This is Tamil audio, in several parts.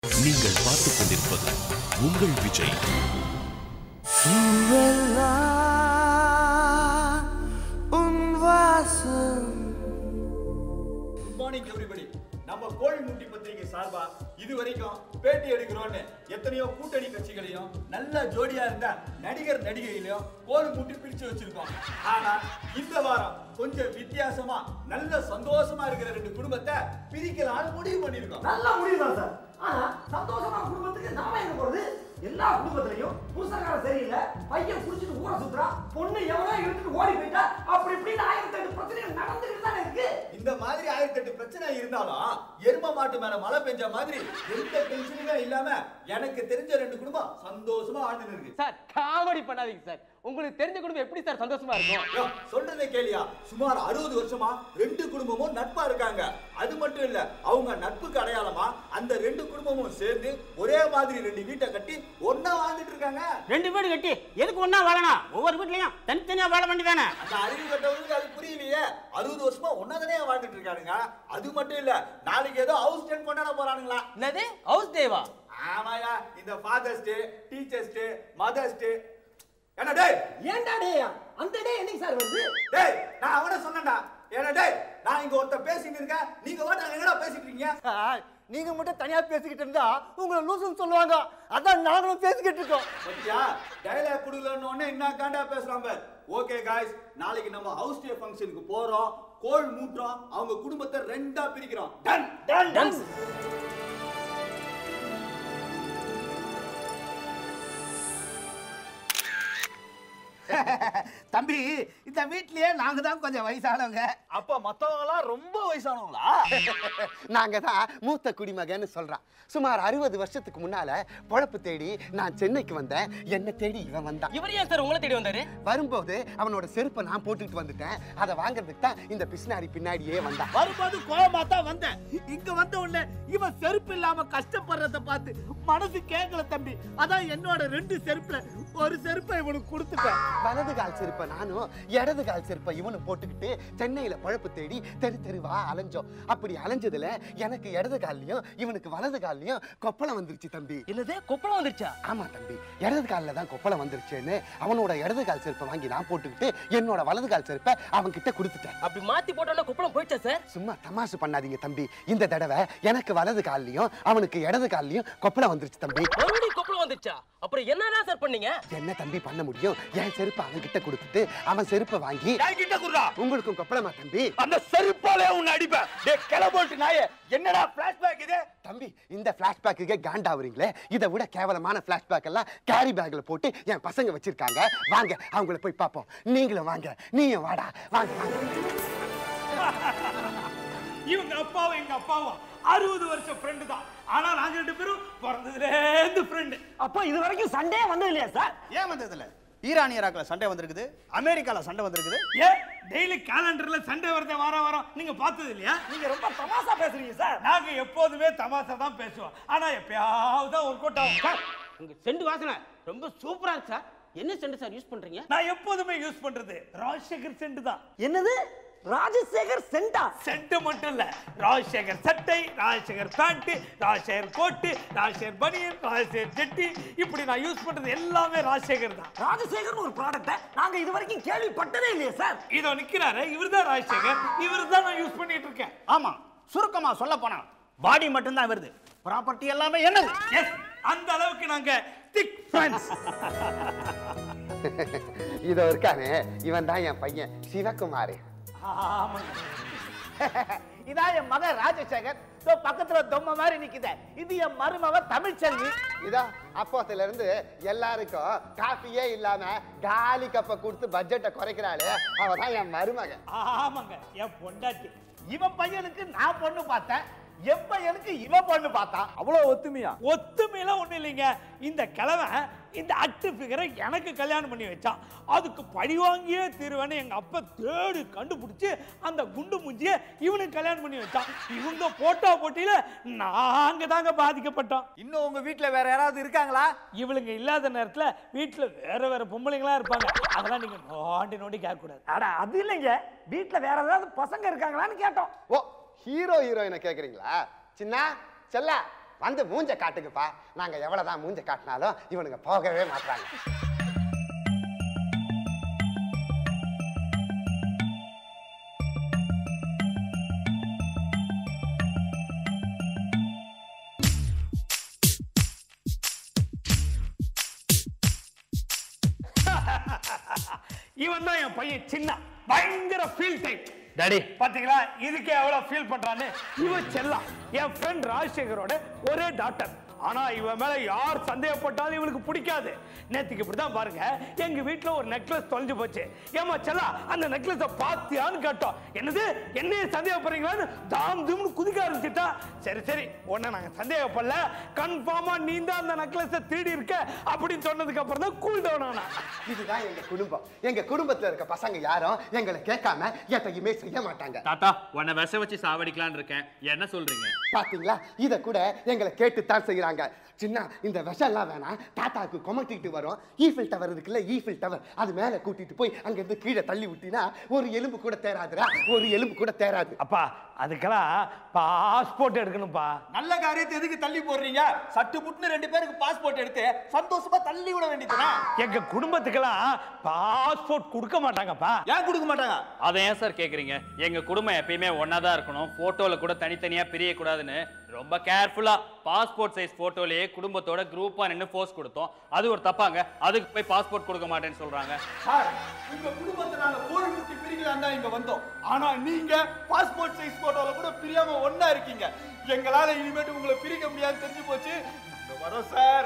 நீங்கள் பார்த்துக் கொண்டிருப்பது உங்கள் விஜய் குட் மார்னிங் எவ்ரிபடி நம்ம கோழி முட்டி பத்திரிகை சார்பா இது வரைக்கும் பேட்டி எடுக்கிறோம்னு எத்தனையோ கூட்டணி கட்சிகளையும் நல்ல ஜோடியா இருந்த நடிகர் நடிகைகளையும் கோழி முட்டி பிரிச்சு வச்சிருக்கோம் ஆனா இந்த வாரம் கொஞ்சம் வித்தியாசமா நல்ல சந்தோஷமா இருக்கிற ரெண்டு குடும்பத்தை பிரிக்கலாம்னு முடிவு பண்ணிருக்கோம் நல்லா முடியுதான் சார் ஆனா சந்தோஷமான குடும்பத்துக்கு நாம எங்க போறது எல்லா குடும்பத்திலையும் புருஷக்காரன் சரியில்லை பையன் குடிச்சிட்டு ஊரை சுத்துறான் பொண்ணு எவனோ இழுத்துட்டு ஓடி போயிட்டா அப்படி இப்படின்னு ஆயிரத்தி எட்டு பிரச்சனைகள் நடந்துகிட்டு தானே இருக்கு இந்த மாதிரி ஆயிரத்தி எட்டு பிரச்சனை இருந்தாலும் எரும மாட்டு மேல மழை பெஞ்ச மாதிரி எந்த டென்ஷனுமே இல்லாம எனக்கு தெரிஞ்ச ரெண்டு குடும்பம் சந்தோஷமா வாழ்ந்துன்னு இருக்கு சார் காமெடி பண்ணாதீங்க சார் உங்களுக்கு தெரிஞ்ச குடும்பம் எப்படி சார் சந்தோஷமா இருக்கும் யோ, சொல்றதே கேளியா சுமார் அறுபது வருஷமா ரெண்டு குடும்பமும் நட்பா இருக்காங்க அது மட்டும் இல்ல அவங்க நட்புக்கு அடையாளமா அந்த ரெண்டு குடும்பமும் சேர்ந்து ஒரே மாதிரி ரெண்டு வீட்டை கட்டி ஒண்ணா வாழ்ந்துட்டு இருக்காங்க ரெண்டு வீடு கட்டி எதுக்கு ஒண்ணா வாழணும் ஒவ்வொரு வீட்லயும் தனித்தனியா வாழ வேண்டியதானே அந்த அறிவு கட்டவங்களுக்கு அது புரியலையே அறுபது வருஷமா ஒன்னா தானே வாழ்ந்துட்டு இருக்கானுங்க அது மட்டும் இல்ல நாளைக்கு ஏதோ ஹவுஸ் டென் கொண்டாட போறானுங்களா என்னது ஹவுஸ் தேவா ஆமாயா இந்த fathers day teachers day mothers day என்ன டேய் ஏன்டா டே அந்த டே என்னைக்கு சார் வருது டேய் நான் அவன சொன்னேன்டா ஏன்னா டேய் நான் இங்க ஒருத்தன் பேசிட்டு இருக்கேன் நீங்க வாட்ட எங்கடா பேசிட்டு இருக்கீங்க நீங்க மட்டும் தனியா பேசிக்கிட்டு இருந்தா உங்களை லூசுன்னு சொல்லுவாங்க அதான் நாங்களும் பேசிக்கிட்டு இருக்கோம் பத்தியா டயலாக் குடுக்கலன்னு உடனே என்ன காண்டா பேசுறான் பார் ஓகே காய்ஸ் நாளைக்கு நம்ம ஹவுஸ் டே ஃபங்க்ஷனுக்கு போறோம் கோல் மூட்டுறோம் அவங்க குடும்பத்தை ரெண்டா பிரிக்கிறோம் டன் டன் டன் தம்பி இந்த வீட்லயே நாங்க தான் கொஞ்சம் வயசானவங்க அப்ப மத்தவங்க எல்லாம் ரொம்ப வயசானவங்களா நாங்க தான் மூத்த குடிமகன்னு சொல்றான் சுமார் அறுபது வருஷத்துக்கு முன்னால பொழப்பு தேடி நான் சென்னைக்கு வந்தேன் என்ன தேடி இவன் வந்தான் இவர் ஏன் சார் உங்களை தேடி வந்தாரு வரும்போது அவனோட செருப்பை நான் போட்டுட்டு வந்துட்டேன் அதை வாங்குறதுக்கு தான் இந்த பிஸ்னாரி பின்னாடியே வந்தான் வரும்போது கோபமா தான் வந்தேன் இங்க வந்த உடனே இவன் செருப்பு இல்லாம கஷ்டப்படுறத பார்த்து மனசு கேட்கல தம்பி அதான் என்னோட ரெண்டு செருப்புல ஒரு செருப்பை இவனுக்கு கொடுத்துட்டேன் வலது கால் செருப்பை நானும் இடது கால் செருப்பை இவனும் போட்டுக்கிட்டு சென்னையில பொழப்பு தேடி தெரு தெருவா அலைஞ்சோம் அப்படி அலைஞ்சதுல எனக்கு இடது கால்லயும் இவனுக்கு வலது கால்லயும் கொப்பளம் வந்துருச்சு தம்பி என்னது கொப்பளம் வந்துருச்சா ஆமா தம்பி இடது காலில் தான் கொப்பளம் வந்துருச்சுன்னு அவனோட இடது கால் செருப்பை வாங்கி நான் போட்டுக்கிட்டு என்னோட வலது கால் செருப்பை அவன் கிட்ட கொடுத்துட்டேன் அப்படி மாத்தி போட்டோம்னா கொப்பளம் போயிடுச்சா சார் சும்மா தமாசு பண்ணாதீங்க தம்பி இந்த தடவை எனக்கு வலது கால்லயும் அவனுக்கு இடது கால்லயும் கொப்பளம் வந்துருச்சு தம்பி மறுபடியும் கொப்பளம் வந்துருச்சா அப்புறம் என்னதான் சார் பண்ணீங்க என்ன தம்பி பண்ண முடியும் என் செருப்பை அவன் கிட்ட கொடுத்துட்டு அவன் செருப்பை வாங்கி கிட்ட குடுறா உங்களுக்கும் கொப்பளமா தம்பி அந்த செருப்பாலே உன்னை அடிப்பேன் டேய் கிளம்போட்டு நாயே என்னடா பிளாஷ்பேக் இது தம்பி இந்த பிளாஷ்பேக்குக்கே காண்டாவுறீங்களே இதை விட கேவலமான பிளாஷ்பேக் எல்லாம் கேரி பேக்ல போட்டு என் பசங்க வச்சிருக்காங்க வாங்க அவங்கள போய் பார்ப்போம் நீங்களும் வாங்க நீயும் வாடா வாங்க வாங்க இவங்க அப்பாவும் எங்க அப்பாவும் அறுபது வருஷம் ஃப்ரெண்டு தான் ஆனா நாங்க ரெண்டு பேரும் பிறந்ததுல இருந்து ஃப்ரெண்டு அப்போ இது வரைக்கும் சண்டே வந்தது இல்லையா சார் ஏன் வந்ததுல ஈரான் ஈராக்ல சண்டை வந்திருக்குது அமெரிக்கால சண்டை வந்திருக்குது ஏ டெய்லி கேலண்டர்ல சண்டே வருது வாரம் வாரம் நீங்க பார்த்தது இல்லையா நீங்க ரொம்ப தமாசா பேசுறீங்க சார் நாங்க எப்போதுமே தமாசா தான் பேசுவோம் ஆனா எப்பயாவது தான் ஒர்க் அவுட் ஆகும் சார் உங்க செண்டு வாசனை ரொம்ப சூப்பரா இருக்கு சார் என்ன செண்டு சார் யூஸ் பண்றீங்க நான் எப்போதுமே யூஸ் பண்றது ராஜசேகர் சென்ட் தான் என்னது ராஜசேகர் சென்டா சென்ட் மட்டும் இல்ல ராஜசேகர் சட்டை ராஜசேகர் பேண்ட் ராஜசேகர் கோட்டு ராஜசேகர் பனியன் ராஜசேகர் ஜெட்டி இப்படி நான் யூஸ் பண்றது எல்லாமே ராஜசேகர் தான் ராஜசேகர்னு ஒரு ப்ராடக்ட்டை நாங்க இது வரைக்கும் கேள்விப்பட்டதே இல்லையே சார் இதோ நிக்கிறாரு இவர்தான் ராஜசேகர் இவர் தான் நான் யூஸ் பண்ணிட்டு இருக்கேன் ஆமா சுருக்கமா சொல்ல போனா பாடி மட்டும் தான் வருது ப்ராப்பர்ட்டி எல்லாமே என்னது எஸ் அந்த அளவுக்கு நாங்க திக் ஃப்ரெண்ட்ஸ் இதோ இருக்கானே இவன் தான் என் பையன் சிவகுமார் இதான் என் மகன் ராஜசேகர் இதோ பக்கத்துல தொம்ம மாதிரி நிக்குதே இது என் மருமக தமிழ்ச்செல்வி இதோ அப்போத்துல இருந்து எல்லாருக்கும் காஃபியே இல்லாம காலி கப்பை கொடுத்து பட்ஜெட்டை குறைக்கிறாளே அவ தான் என் மருமகன் ஆமாங்க என் பொண்டாட்டி இவன் பையனுக்கு நான் பொண்ணு பார்த்தேன் என் பையனுக்கு இவன் பொண்ணு பார்த்தான் அவ்வளவு ஒத்துமையா ஒத்துமையெல்லாம் ஒண்ணும் இல்லைங்க இந்த கிழவன் இந்த அட்டு ஃபிகரை எனக்கு கல்யாணம் பண்ணி வச்சான் அதுக்கு பழி வாங்கியே தீருவேன்னு எங்க அப்பா தேடி கண்டுபிடிச்சு அந்த குண்டு மூஞ்சிய இவனுக்கு கல்யாணம் பண்ணி வச்சான் இவங்க போட்டோ போட்டியில நாங்க தாங்க பாதிக்கப்பட்டோம் இன்னும் உங்க வீட்ல வேற யாராவது இருக்காங்களா இவளுங்க இல்லாத நேரத்துல வீட்டுல வேற வேற பொம்பளைங்களா இருப்பாங்க அதெல்லாம் நீங்க நோண்டி நோண்டி கேட்க கூடாது அட அது இல்லைங்க வீட்ல வேற ஏதாவது பசங்க இருக்காங்களான்னு கேட்டோம் ஓ ஹீரோ ஹீரோயினை கேக்குறீங்களா சின்ன செல்லா வந்து மூஞ்ச காட்டுங்கப்பா நாங்க எவ்வளவுதான் மூஞ்ச காட்டினாலும் இவனுங்க போகவே மாட்டாங்க இவன் தான் என் பையன் சின்ன பயங்கர ஃபீல் டைப் டாடி பாத்தீங்களா இதுக்கே எவ்வளவு ஃபீல் பண்றான்னு இவன் செல்லம் என் ஃப்ரெண்ட் ராஜசேகரோட ஒரே டாக்டர் ஆனா இவன் மேல யார் சந்தேகப்பட்டாலும் இவனுக்கு பிடிக்காது நேத்துக்கு இப்படிதான் பாருங்க எங்க வீட்ல ஒரு நெக்லஸ் தொலைஞ்சு போச்சு ஏமா செல்லா அந்த நெக்லஸ பாத்தியான்னு கேட்டோம் என்னது என்னைய சந்தேகப்படுறீங்களான்னு தாம் தும்னு குதிக்க ஆரம்பிச்சுட்டா சரி சரி உன்னை நாங்க சந்தேகப்படல கன்ஃபார்மா நீ தான் அந்த நெக்லஸ திருடி இருக்க அப்படின்னு சொன்னதுக்கு அப்புறம் தான் கூல் டவுன் ஆனா இதுதான் எங்க குடும்பம் எங்க குடும்பத்துல இருக்க பசங்க யாரும் எங்களை கேட்காம எதையுமே செய்ய மாட்டாங்க தாத்தா உன்னை விஷ வச்சு சாவடிக்கலான்னு இருக்கேன் என்ன சொல்றீங்க பாத்தீங்களா இத கூட எங்களை கேட்டுத்தான் செய்யறாங்க சின்ன இந்த விஷம் எல்லாம் வேணாம் தாத்தாக்கு கொமட்டிட்டு வரும் ஈஃபில் டவர் இருக்குல்ல ஈஃபில் டவர் அது மேல கூட்டிட்டு போய் அங்க இருந்து கீழே தள்ளி விட்டினா ஒரு எலும்பு கூட தேராதுடா ஒரு எலும்பு கூட தேராது அப்பா அதுக்கெல்லாம் பாஸ்போர்ட் எடுக்கணும்ப்பா நல்ல காரியத்தை எதுக்கு தள்ளி போடுறீங்க சட்டு புட்டுன்னு ரெண்டு பேருக்கு பாஸ்போர்ட் எடுத்து சந்தோஷமா தள்ளி விட வேண்டியதுதானே எங்க குடும்பத்துக்கெல்லாம் பாஸ்போர்ட் கொடுக்க மாட்டாங்கப்பா ஏன் கொடுக்க மாட்டாங்க அதை ஏன் சார் கேக்குறீங்க எங்க குடும்பம் எப்பயுமே ஒன்னா தான் இருக்கணும் போட்டோல கூட தனித்தனியா பிரியக்கூடாதுன்னு ரொம்ப கேர்ஃபுல்லா பாஸ்போர்ட் சைஸ் போட்டோலயே குடும்பத்தோட குரூப்பா நின்னு போஸ்ட் கொடுத்தோம் அது ஒரு தப்பாங்க அதுக்கு போய் பாஸ்போர்ட் கொடுக்க மாட்டேன்னு சொல்றாங்க சார் உங்க குடும்பத்தை நாங்க கோழி முட்டி பிரிக்கலாம் தான் இங்க வந்தோம் ஆனா நீங்க பாஸ்போர்ட் சைஸ் போட்டோல கூட பிரியாம ஒண்ணா இருக்கீங்க எங்களால இனிமேட்டு உங்களை பிரிக்க முடியாதுன்னு தெரிஞ்சு போச்சு நாங்க வரோம் சார்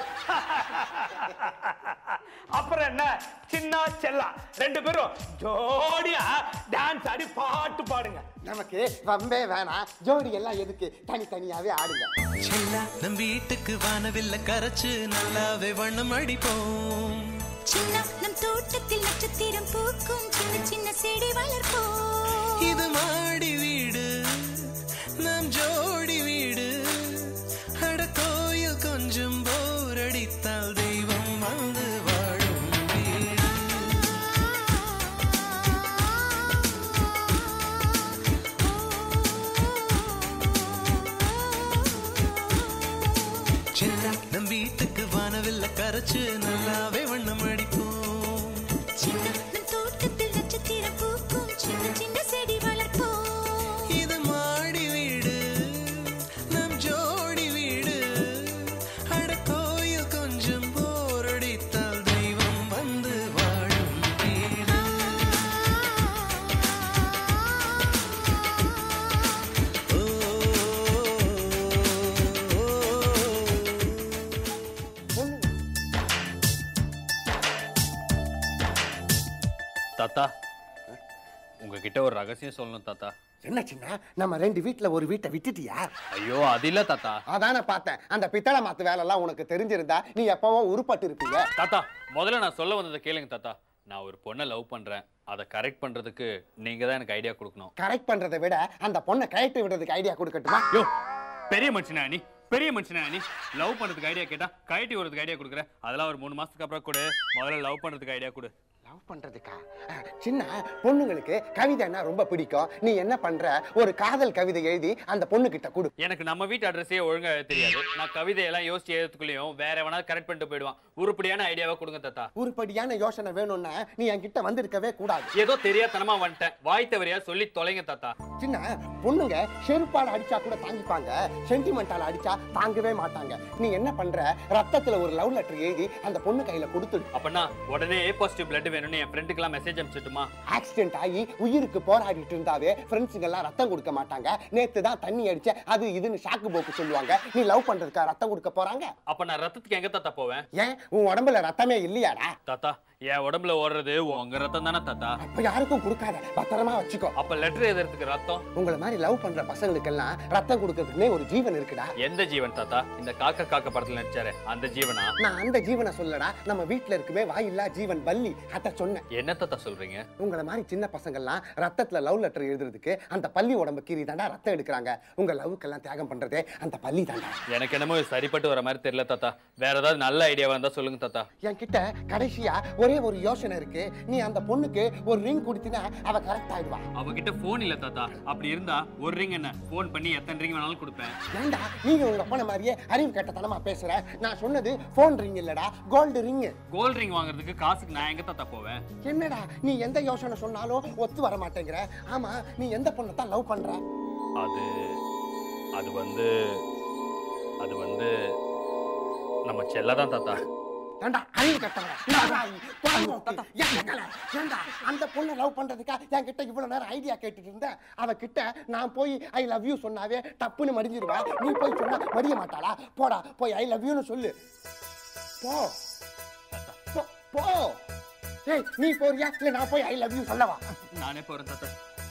அப்புறம் என்ன சின்ன செல்லா ரெண்டு பேரும் ஜோடியா டான்ஸ் ஆடி பாட்டு பாடுங்க நமக்கு வம்பே வேணாம் ஜோடி எல்லாம் எதுக்கு தனித்தனியாவே ஆடுங்க செல்லா நம் வீட்டுக்கு வானவில்ல கரைச்சு நல்லாவே வண்ணம் அடிப்போம் சின்ன நம் தோட்டத்தில் நட்சத்திரம் பூக்கும் சின்ன சின்ன செடி வளர்ப்போம் இது மாடி வீடு நம் ஜோடி வீடு அட கோயில் கொஞ்சம் போர் அடித்தால் தெய்வம் வந்து வாழும் வீடு செல்லா நம் வீட்டுக்கு வானவில்ல கரைச்சு நல்லாவே வண்ணம் அடிப்போம் சின்ன நம் தோட்டத்தில் நட்சத்திரம் பூக்கும் சின்ன சின்ன செடி வளர்ப்போம் இது மாடி வீடு நம் ஜோடி வீடு அட கோயில் கொஞ்சம் போர் அடித்தால் தெய்வம் வந்து வாழும் வீடு தாத்தா உங்ககிட்ட ஒரு ரகசியம் சொல்லணும் தாத்தா என்ன சின்ன நம்ம ரெண்டு வீட்ல ஒரு வீட்டை விட்டுட்டியா ஐயோ அது இல்ல தாத்தா அதானே பார்த்தேன் அந்த பித்தளை மாத்து வேலை எல்லாம் உனக்கு தெரிஞ்சிருந்தா நீ எப்பவோ உருப்பட்டு இருப்பீங்க தாத்தா முதல்ல நான் சொல்ல வந்ததை கேளுங்க தாத்தா நான் ஒரு பொண்ணை லவ் பண்றேன் அதை கரெக்ட் பண்றதுக்கு நீங்க தான் எனக்கு ஐடியா கொடுக்கணும் கரெக்ட் பண்றதை விட அந்த பொண்ணை கழட்டி விடுறதுக்கு ஐடியா கொடுக்கட்டுமா யோ பெரிய மனுஷனா நீ பெரிய மனுஷனா நீ லவ் பண்றதுக்கு ஐடியா கேட்டா கழட்டி விடுறதுக்கு ஐடியா கொடுக்குறேன் அதெல்லாம் ஒரு மூணு மாசத்துக்கு அப்புறம் கொடு முதல்ல லவ் பண்றதுக்கு ஐடியா கொடு லவ் பண்றதுக்கா அஹ், சின்ன பொண்ணுங்களுக்கு கவிதைன்னா ரொம்ப பிடிக்கும் நீ என்ன பண்ற ஒரு காதல் கவிதை எழுதி அந்த பொண்ணு கிட்ட கொடு எனக்கு நம்ம வீட்டு அட்ரஸே ஒழுங்கா எழுத தெரியாது நான் கவிதையெல்லாம் யோசிச்சு எழுதுக்குள்ளேயும் வேற எவனா கரெக்ட் பண்ணிட்டு போயிடுவான் உருப்படியான ஐடியாவை கொடுங்க தாத்தா உருப்படியான யோசனை வேணும்னா நீ என்கிட்ட வந்திருக்கவே கூடாது ஏதோ தெரியாதனமா வந்துட்டேன் வாய் தவறியா சொல்லி தொலைங்க தாத்தா சின்ன பொண்ணுங்க செருப்பால அடிச்சா கூட தாங்கிப்பாங்க சென்டிமெண்டால அடிச்சா தாங்கவே மாட்டாங்க நீ என்ன பண்ற ரத்தத்துல ஒரு லவ் லெட்டர் எழுதி அந்த பொண்ணு கையில கொடுத்துடு அப்பனா உடனே ஏ பாசிட்டிவ் பிளட் வேணும்னு என் ஃப்ரெண்டுக்கெல்லாம் மெசேஜ் அனுப்பிச்சிட்டுமா ஆக்சிடென்ட் ஆகி உயிருக்கு போராடிட்டு இருந்தாவே ஃப்ரெண்ட்ஸுங்க எல்லாம் ரத்தம் கொடுக்க மாட்டாங்க நேத்து தான் தண்ணி அடிச்ச அது இதுன்னு ஷாக்கு போக்கு சொல்லுவாங்க நீ லவ் பண்றதுக்கா ரத்தம் கொடுக்க போறாங்க அப்ப நான் ரத்தத்துக்கு எங்க தாத்தா போவேன் ஏன் உன் உடம்புல ரத்தமே இல்லையாடா தாத்தா என் உடம்புல ஓடுறது உங்க ரத்தம் தானே தாத்தா அப்ப யாருக்கும் கொடுக்காத பத்திரமா வச்சுக்கோ அப்ப லெட்டர் எழுதுறதுக்கு ரத்தம் உங்களை மாதிரி லவ் பண்ற பசங்களுக்கெல்லாம் ரத்தம் கொடுக்கறதுக்குன்னே ஒரு ஜீவன் இருக்குடா எந்த ஜீவன் தாத்தா இந்த காக்க காக்க படத்துல நடிச்சாரு அந்த ஜீவனா நான் அந்த ஜீவனை சொல்லடா நம்ம வீட்ல இருக்குமே வாயில்லா ஜீவன் பல்லி அத சொன்னேன் என்ன தாத்தா சொல்றீங்க உங்களை மாதிரி சின்ன பசங்கள்லாம் ரத்தத்துல லவ் லெட்டர் எழுதுறதுக்கு அந்த பள்ளி உடம்பு கீறி தாண்டா ரத்தம் எடுக்கிறாங்க உங்க லவ்க்கெல்லாம் தியாகம் பண்றதே அந்த பள்ளி தாண்டா எனக்கு என்னமோ இது சரிப்பட்டு வர மாதிரி தெரியல தாத்தா வேற ஏதாவது நல்ல ஐடியாவா இருந்தா சொல்லுங்க தாத்தா என்கிட்ட கடைசியா ஒரே ஒரு யோசனை இருக்கு நீ அந்த பொண்ணுக்கு ஒரு ரிங் கொடுத்தினா அவ கரெக்ட் ஆயிடுவா அவகிட்ட போன் இல்ல தாத்தா அப்படி இருந்தா ஒரு ரிங் என்ன போன் பண்ணி எத்தனை ரிங் வேணாலும் கொடுப்பேன் ஏண்டா நீங்க உங்க அப்பன மாதிரியே அறிவு கட்டத்தனமா பேசுற நான் சொன்னது போன் ரிங் இல்லடா கோல்டு ரிங் கோல்ட் ரிங் வாங்குறதுக்கு காசுக்கு நான் எங்க தாத்தா போவேன் என்னடா நீ எந்த யோசனை சொன்னாலும் ஒத்து வர மாட்டேங்கிற ஆமா நீ எந்த பொண்ணை தான் லவ் பண்ற அது அது வந்து அது வந்து நம்ம செல்லதான் தாத்தா ஏண்டா அறிவு கட்டவங்க ஏண்டா அந்த பொண்ணை லவ் பண்றதுக்கா என்கிட்ட இவ்வளவு நேரம் ஐடியா கேட்டுட்டு இருந்த அவ கிட்ட நான் போய் ஐ லவ் யூ சொன்னாவே தப்புன்னு மடிஞ்சிருவா நீ போய் சொன்னா மடிய மாட்டாளா போடா போய் ஐ லவ் யூன்னு சொல்லு போ போ- போ ஏய் நீ போறியா இல்ல நான் போய் ஐ லவ் யூ சொல்லவா நானே போறேன் தாத்தா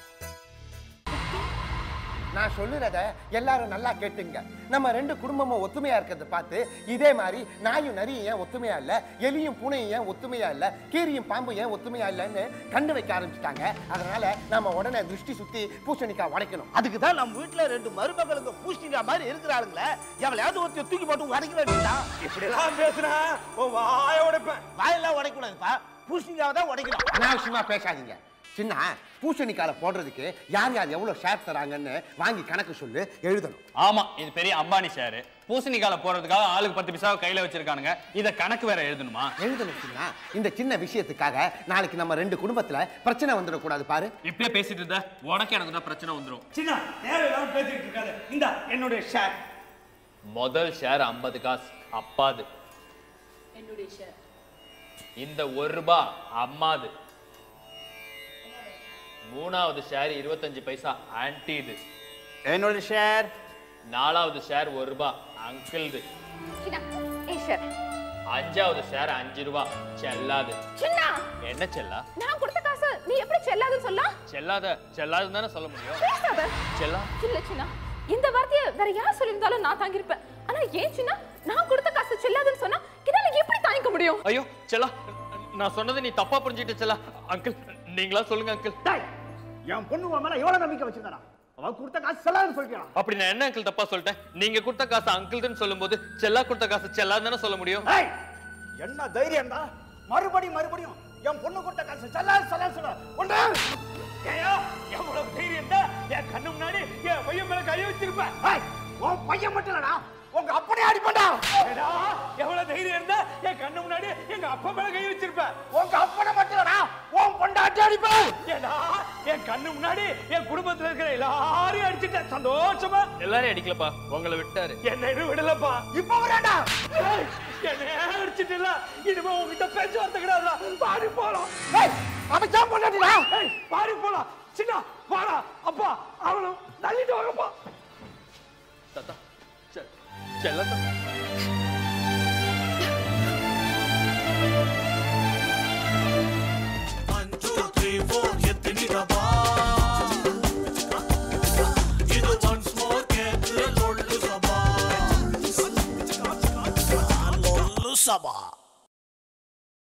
நான் சொல்லுறத எல்லாரும் நல்லா கேட்டுங்க நம்ம ரெண்டு குடும்பமும் ஒத்துமையா இருக்கிறத பார்த்து இதே மாதிரி நாயும் நரியும் ஏன் ஒத்துமையா இல்ல எலியும் பூனையும் ஏன் ஒத்துமையா இல்ல கீரியும் பாம்பும் ஏன் ஒத்துமையா இல்லைன்னு கண்டு வைக்க ஆரம்பிச்சிட்டாங்க அதனால நாம உடனே திருஷ்டி சுத்தி பூசணிக்காய் உடைக்கணும் அதுக்கு தான் நம்ம வீட்டுல ரெண்டு மருமகளுக்கு பூஷ்டிங்கா மாதிரி இருக்கிறாளுங்களே எவளையாவது ஒருத்தி தூக்கி போட்டு உடைக்க வேண்டியதான் இப்படி எல்லாம் பேசுனா உன் வாய உடைப்பேன் வாயெல்லாம் உடைக்கூடாதுப்பா பூஷ்டிங்காவை தான் உடைக்கணும் அனாவசியமா பேசாதீங்க சின்ன பூசணிக்கால போடுறதுக்கு யார் யார் எவ்வளவு ஷேர் தராங்கன்னு வாங்கி கணக்கு சொல்லு எழுதணும் ஆமா இது பெரிய அம்பானி ஷேர் பூசணிக்கால போறதுக்காக ஆளுக்கு பத்து பைசாவை கையில வச்சிருக்கானுங்க இத கணக்கு வேற எழுதணுமா எழுதணும் சின்ன இந்த சின்ன விஷயத்துக்காக நாளைக்கு நம்ம ரெண்டு குடும்பத்துல பிரச்சனை வந்துடக்கூடாது பாரு இப்படியே பேசிட்டு இருந்தா உனக்கு எனக்கு தான் பிரச்சனை வந்துரும் சின்ன தேவையில்லாம பேசிட்டு இருக்காது இந்த என்னுடைய ஷேர் முதல் ஷேர் ஐம்பது காசு அப்பாது என்னுடைய ஷேர் இந்த ஒரு ரூபாய் அம்மாது மூணாவது ஷேர் இருபத்தஞ்சு பைசா ஆன்டிது என்னோட ஷேர் நாலாவது ஷேர் ஒரு ரூபாய் அங்கிள்து அஞ்சாவது ஷேர் அஞ்சு ரூபாய் செல்லாது சின்னா என்ன செல்லா நான் கொடுத்த காசு நீ எப்படி செல்லாதுன்னு சொல்லலாம் செல்லாத செல்லாதுன்னு தானே சொல்ல முடியும் பேசாத செல்லா இல்ல சின்னா இந்த வார்த்தையை வேற யார் சொல்லியிருந்தாலும் நான் தாங்கியிருப்பேன் ஆனா ஏன் சின்னா நான் கொடுத்த காசு செல்லாதுன்னு சொன்னா என்னால எப்படி தாங்கிக்க முடியும் ஐயோ செல்லா நான் சொன்னதை நீ தப்பா புரிஞ்சுக்கிட்ட செல்லா அங்கிள் நீங்களா சொல்லுங்க அங்கிள் என் பொண்ணு உன் மேல எவ்வளவு நம்பிக்கை வச்சிருந்தாடா அவன் கொடுத்த காசு செல்லாதுன்னு சொல்லிட்டான் அப்படி நான் என்ன அங்கிள் தப்பா சொல்லிட்டேன் நீங்க கொடுத்த காசு அங்கிள்னு சொல்லும்போது செல்லா கொடுத்த காசு செல்லாதுன்னு தானே சொல்ல முடியும் ஏய், என்ன தைரியம் தான் மறுபடியும் மறுபடியும் என் பொண்ணு கொடுத்த காசு செல்லாது செல்லாது சொல்ல ஒன்று ஏயா எவ்வளவு தைரியம் தான் என் கண்ணு முன்னாடி என் பையன் மேல கை வச்சிருப்பேன் ஏய், உன் பையன் மட்டும் இல்லடா உங்க அப்பனே அடிப்பண்டா ஏடா, எவ்வளவு தைரியம் இருந்தா என் கண்ணு முன்னாடி எங்க அப்பா மேல கை வச்சிருப்பேன் உங்க அப்பனை மட்டும் இல்லடா உன் பொண்டாட்டி அடிப்பேன் ஏடா என் கண்ணு முன்னாடி என் குடும்பத்துல இருக்கிற எல்லாரையும் அடிச்சிட்டேன் சந்தோஷமா எல்லாரையும் அடிக்கலப்பா உங்களை விட்டாரு என்ன இன்னும் விடலப்பா இப்ப வரேன்டா ஏய், என்னை அடிச்சிட்டல இனிமே உங்ககிட்ட பேச்சுவார்த்தை கிடையாதுடா பாடி போலாம் ஏய், அவன் ஜாம் பொண்டாட்டிடா ஏய், பாடி போலாம் சின்ன வாடா அப்பா அவனும் தள்ளிட்டு வாங்கப்பா தாத்தா செ- செல்லா தாத்தா. One, two, three, four, எத்தனை ரபா இது once more கேட்டு லொல்லு சபா லொல்லு சபா